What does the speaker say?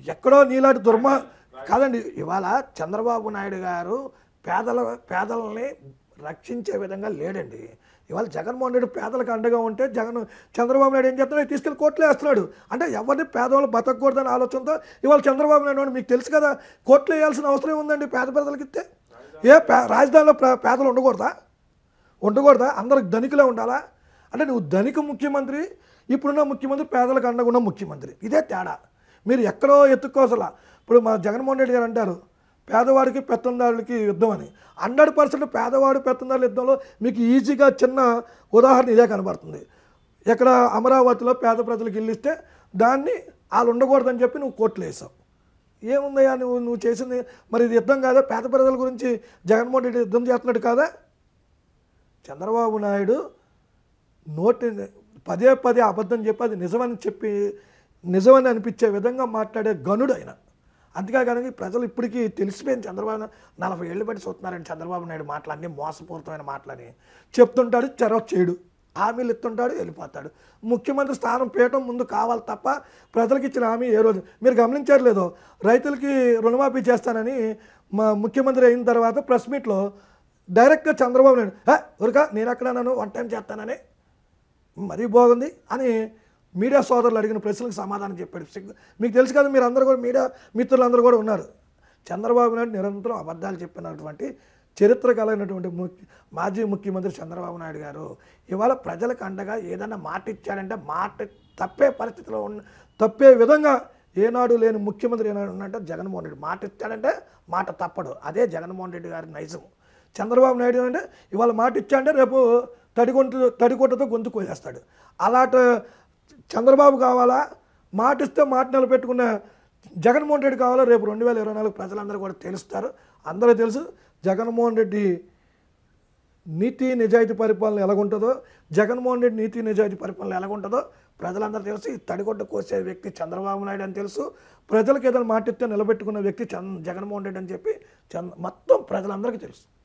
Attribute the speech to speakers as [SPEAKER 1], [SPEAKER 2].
[SPEAKER 1] ఎక్కడో నీలాంటి దుర్మ కాదండి ఇవాళ చంద్రబాబు నాయుడు గారు పేదల పేదలని రక్షించే విధంగా లేడండి ఇవాళ జగన్మోహన్ రెడ్డి పేదలకు అండగా ఉంటే జగన్ చంద్రబాబు నాయుడు ఏం చేస్తున్నాడు తీసుకెళ్ళి కోర్టులో వేస్తున్నాడు అంటే ఎవరిని పేదవాళ్ళు బతకూడదని ఆలోచనతో ఇవాళ చంద్రబాబు నాయుడు అని మీకు తెలుసు కదా కోర్టులో వేయాల్సిన అవసరం ఉందండి పేద ప్రజలకి ఇస్తే ఏ పే రాజధానిలో ప్ర- పేదలు ఉండకూడదా ఉండకూడదా అందరికి ధనికులే ఉండాలా అంటే నువ్వు ధనిక ముఖ్యమంత్రి ఇప్పుడున్న ముఖ్యమంత్రి పేదలకు అండగా ఉన్న ముఖ్యమంత్రి ఇదే తేడా మీరు ఎక్కడో ఎత్తుక్కోసలా ఇప్పుడు మా జగన్మోహన్ రెడ్డి గారు అంటారు పేదవాడికి పెత్తందారులకి యుద్ధం అని హండ్రెడ్ పర్సెంట్ పేదవాడు పెత్తందారుల యుద్ధంలో మీకు ఈజీగా చిన్న ఉదాహరణ ఇదే కనబడుతుంది ఇక్కడ అమరావతిలో పేద ప్రజలకు ఇల్లు ఇస్తే దాన్ని వాళ్ళు ఉండకూడదని చెప్పి నువ్వు కోర్టులు వేసావు ఏముందయ్యా నువ్వు నువ్వు చేసింది మరి ఇది యుద్ధం కాదా పేద ప్రజల గురించి జగన్మోహన్ రెడ్డి యుద్ధం చేస్తున్నాడు కాదా చంద్రబాబు నాయుడు నోటి పదే పదే అబద్ధం చెప్పి అది నిజమని చెప్పి నిజమని అనిపించే విధంగా మాట్లాడే గనుడు ఆయన అందుకే కనుక ఈ ప్రజలు ఇప్పటికీ తెలిసిపోయింది చంద్రబాబు నాయుడు నలభై ఏళ్ళు బట్టి చూస్తున్నారండి చంద్రబాబు నాయుడు మాటలు అన్నీ మోసపూరితమైన మాటలని చెప్తుంటాడు చెరవ చేయడు హామీలు ఇస్తుంటాడు వెళ్ళిపోతాడు ముఖ్యమంత్రి స్థానం పీయటం ముందు కావాలి తప్ప ప్రజలకు ఇచ్చిన హామీ ఏ రోజు మీరు గమనించారు లేదో రైతులకి రుణమాఫీ చేస్తానని మా ముఖ్యమంత్రి అయిన తర్వాత ప్రెస్ మీట్లో డైరెక్ట్గా చంద్రబాబు నాయుడు "హే, ఊరికా నేను ఎక్కడ నన్ను వన్ టైం చేస్తానని మరీ బాగుంది అని మీడియా సోదరులు అడిగిన ప్రశ్నలకు సమాధానం చెప్పాడు సిగ్గు మీకు తెలుసు కదా మీరు అందరూ కూడా మీడియా మిత్రులందరూ కూడా ఉన్నారు చంద్రబాబు నాయుడు నిరంతరం అబద్ధాలు చెప్పినటువంటి చరిత్ర కలిగినటువంటి ముఖ్య మాజీ ముఖ్యమంత్రి చంద్రబాబు నాయుడు గారు ఇవాళ ప్రజలకు అండగా ఏదైనా మాట ఇచ్చాడంటే మాట తప్పే పరిస్థితిలో ఉన్న తప్పే విధంగా ఏనాడు లేని ముఖ్యమంత్రి ఏనాడు ఉన్నట్టే జగన్మోహన్ రెడ్డి మాట ఇచ్చాడంటే మాట తప్పడు అదే జగన్మోహన్ రెడ్డి గారి నైజం చంద్రబాబు నాయుడు అంటే ఇవాళ మాట ఇచ్చాడంటే రేపు తడిగొంటు తడికొట్టతో గొంతు కోసేస్తాడు అలాంటి చంద్రబాబు కావాలా మాట ఇస్తే మాట నిలబెట్టుకున్న జగన్మోహన్ రెడ్డి కావాలా రేపు రెండు వేల ఇరవై నాలుగు ప్రజలందరూ కూడా తెలుస్తారు అందరూ తెలుసు జగన్మోహన్ రెడ్డి నీతి నిజాయితీ పరిపాలన ఎలాగుంటుందో జగన్మోహన్ రెడ్డి నీతి నిజాయితీ పరిపాలన ఎలాగుంటుందో ప్రజలందరూ తెలుసు ఈ తడిగొడ్డ కోసే వ్యక్తి చంద్రబాబు నాయుడు అని తెలుసు ప్రజలకు ఏదైనా మాటిస్తే నిలబెట్టుకున్న వ్యక్తి చంద్ర జగన్మోహన్ రెడ్డి అని చెప్పి చంద్ర మొత్తం ప్రజలందరికీ తెలుసు